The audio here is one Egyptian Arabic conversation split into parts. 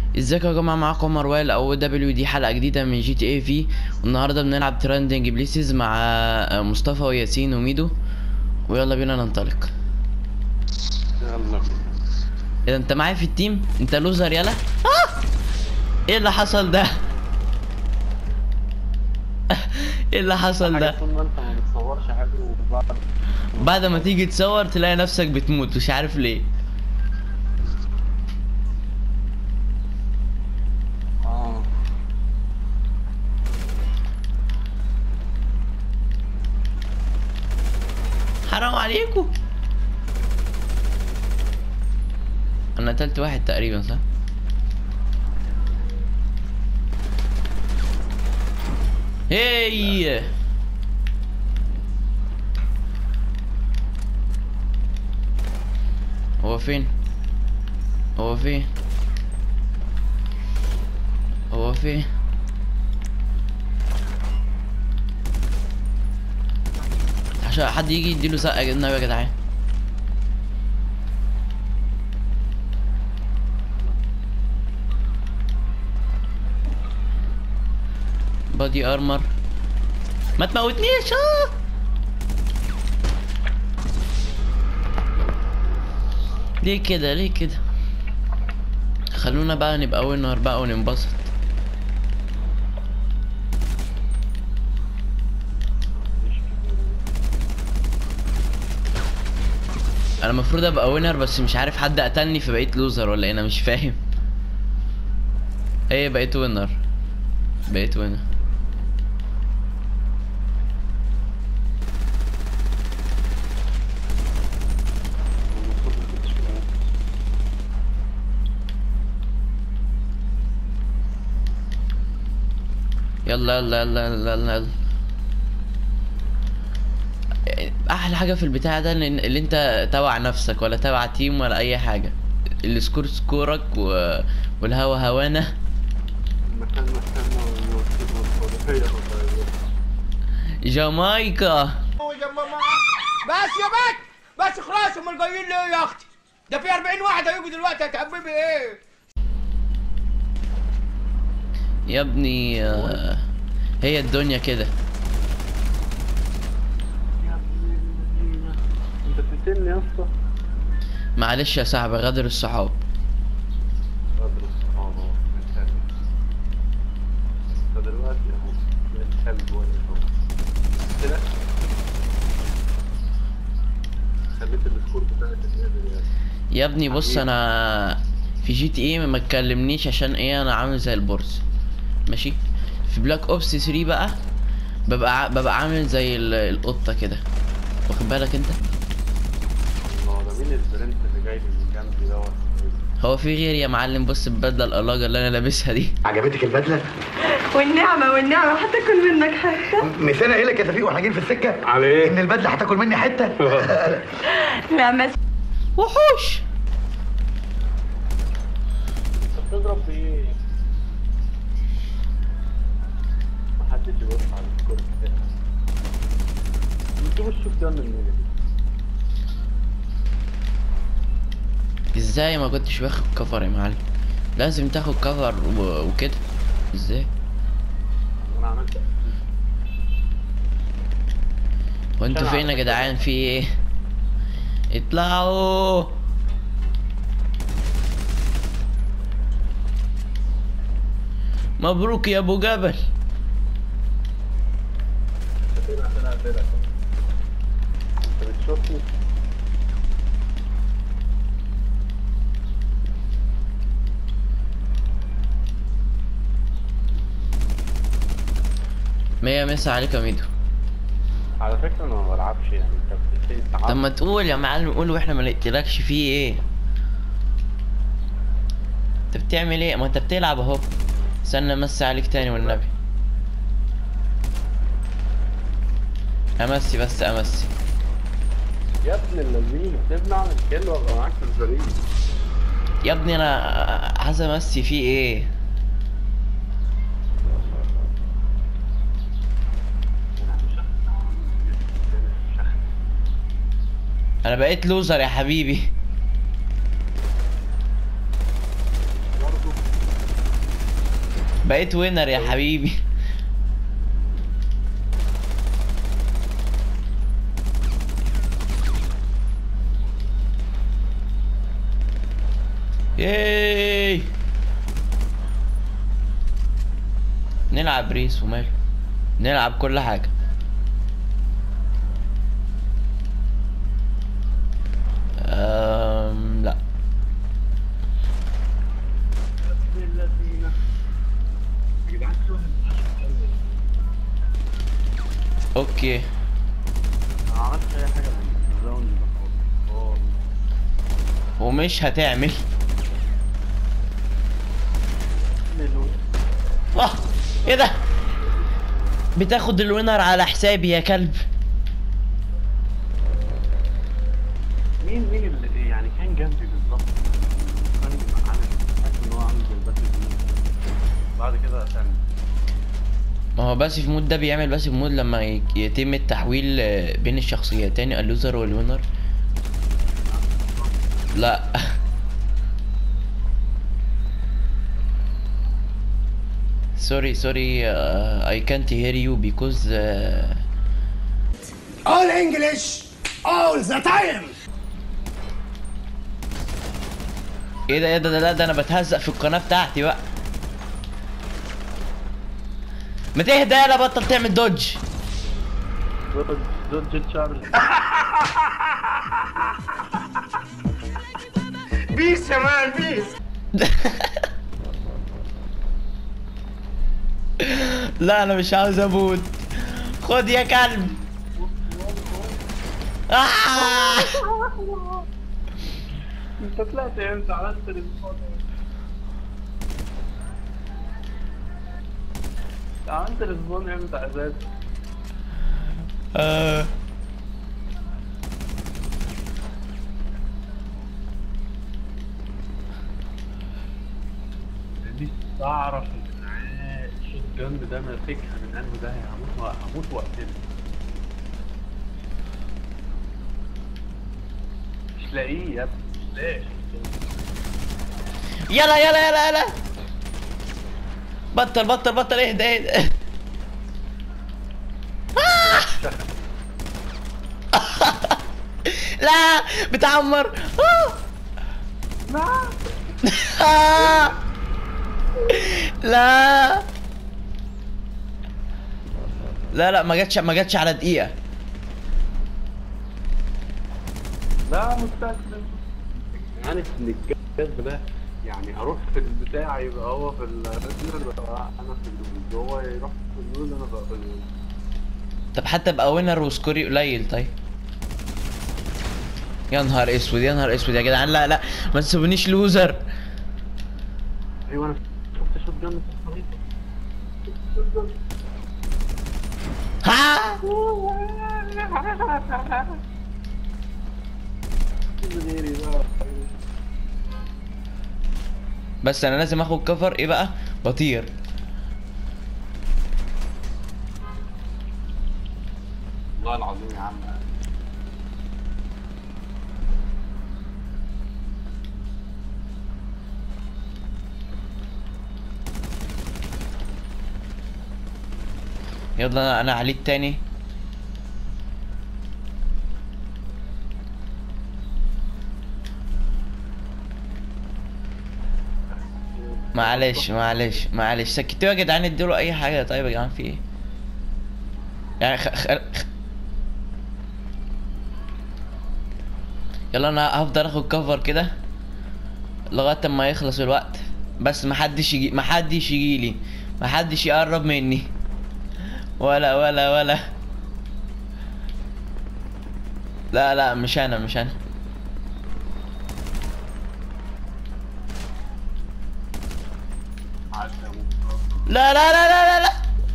ازيكم يا جماعه معاكم عمر وائل او دبليو دي حلقه جديده من جي تي اي في والنهارده بنلعب ترندنج بليسز مع مصطفى وياسين وميدو ويلا بينا ننطلق يلا اذا انت معايا في التيم انت لوزر يلا آه! ايه اللي حصل ده ايه اللي حصل حاجة ده طول ما انت ما بتصورش حاجة وبعد بعد ما تيجي تصور تلاقي نفسك بتموت مش عارف ليه اه حرام عليكم انا قتلت واحد تقريبا صح هي هو فين هو فين هو فين عشان حد يجي يديله سقه كده النبي يا جدعان بادي ارمر ما تموتنيش اه ليه كده ليه كده خلونا بقى نبقى وينر بقى وننبسط انا المفروض ابقى وينر بس مش عارف حد قتلني فبقيت لوزر ولا ايه انا مش فاهم ايه بقيت وينر بقيت وينر المفروض ما كنتش كده. يلا يلا يلا يلا يلا, يلا. احلى حاجه في البتاع ده ان اللي انت تبع نفسك ولا تبع تيم ولا اي حاجه السكور سكورك و... والهوا هوانا المكان مكاننا والموجود والفضائية فضائية. جامايكا بس يا بك بس خلاص امال جايين ليه يا اختي ده في 40 واحد هيجوا دلوقتي هتحببي ايه يا ابني آه، هي الدنيا كده يا ابن الذين. انت بتقتلني يا اسطى معلش يا صاحبي غدر الصحاب قدر الصحابة والكلب. انت دلوقتي اهو لا الكلب ولا الحب كده خليت السكور بتاعك نازل يعني يا ابني بص حبيبي. انا في جي تي ايه ما تكلمنيش عشان ايه انا عامل زي البورس ماشي في بلاك اوبس 3 بقى ببقى ع- ببقى عامل زي ال- القطه كده واخد بالك انت الله ده مين البرنس اللي جاي من جنبي دوت هو في غير يا معلم بص البدله القلاجه اللي انا لابسها دي عجبتك البدله؟ والنعمة والنعمة هتاكل منك حتة نسينا ايه لك يا تفيق واحنا جايين في السكه؟ على ايه؟ ان البدله هتاكل مني حته؟ لا مس وحوش انت بتضرب بايه؟ محدش يبص على السكور بتاعك انتوا وشك ده من مين؟ ازاي ما كنتش واخد كفر يا معلم لازم تاخد كفر و- وكده ازاي انا عملت وانتوا عشان فين يا أعرف جدعان في ايه اطلعوا مبروك يا ابو جبل كده عشان اقتلك انت بتشوفني مية مسا عليك يا ميدو على فكرة انا ما بلعبش يعني انت بتبتدي طب ما تقول يا معلم قول واحنا ما نقتلكش فيه ايه انت بتعمل ايه ما انت بتلعب اهو استنى امسي عليك تاني والنبي امسي بس امسي يا ابن الذين سيبني اعمل كيل وابقى معاك في الفريق يا ابني انا عايز امسي فيه ايه انا بقيت لوزر يا حبيبي برضه بقيت وينر يا حبيبي ياي نلعب ريس وماله نلعب كل حاجة أم لا يا جدعان في واحد اوكي ما عملتش اي حاجه من الراوند ده خالص خالص. ومش هتعمل اه ايه ده بتاخد الوينر على حسابي يا كلب مين مين اللي يعني كان جنبي بالظبط كان عامل حاسس ان هو عامل زي الباتل بعد كده كان ما هو بس في مود ده بيعمل بس في مود لما ي- يتم التحويل آه، بين الشخصيتين اللوزر والوينر لا sorry sorry uh, I can't hear you because uh, All English, all the time. ايه ده ايه ده لا ده انا بتهزق في القناة بتاعتي بقى ما تهدى يلا بطل تعمل دوج دوج دوج تشارلي Peace يا مان peace. لا انا مش عاوز اموت خد يا كلب آه! انت طلعت امتى عملت ريسبون عملت ريسبون امتى اساسا آه. نفسي اعرف الجدعان الشوت جن ده ماسكها من انه ده هموت هموت وقتنا مش لاقيه يا ابني مش لاقي يلا يلا يلا يلا بطل بطل بطل اهدى اهدى لا بتعمر آه. لا لا لا ما جاتش ما جاتش على دقيقة لا مستسلم عارف ان الكذب ده يعني اروح في البتاع يبقى هو في الريزنر يبقى انا في اللوز هو يروح في اللوز انا بقى في اللوز طب حتى ابقى وينر وسكوري قليل طيب يا نهار اسود يا نهار اسود يا جدعان لا لا ما تسيبونيش لوزر ايوه انا شفت شوت جن في الخريطه شفت شوت جن ها غيري بقى بس انا لازم اخد كفر ايه بقى بطير والله العظيم يا عم يلا انا انا عليك تاني معلش معلش معلش سكتوا يا جدعان اديله اي حاجه طيب يا جدعان في ايه يعني خ... خ... خ... يلا انا هفضل اخد كفر كده لغايه ما يخلص الوقت بس محدش يجي محدش يجيلي محدش يقرب مني ولا ولا ولا لا لا مش انا مش انا معلش يا مصطفى. لا لا لا لا لا, لا.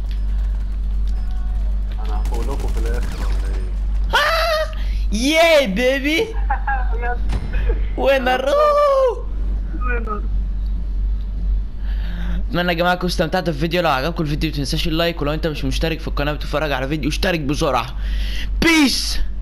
انا هفوق لكم في الاخر ولا ايه؟ ها ياي بيبي وين الروح اتمنى يا جماعه تكونوا استمتعتوا بالفيديو لو عجبكم الفيديو متنساش اللايك ولو انت مش مشترك في القناه بتتفرج على فيديو اشترك بسرعه بيس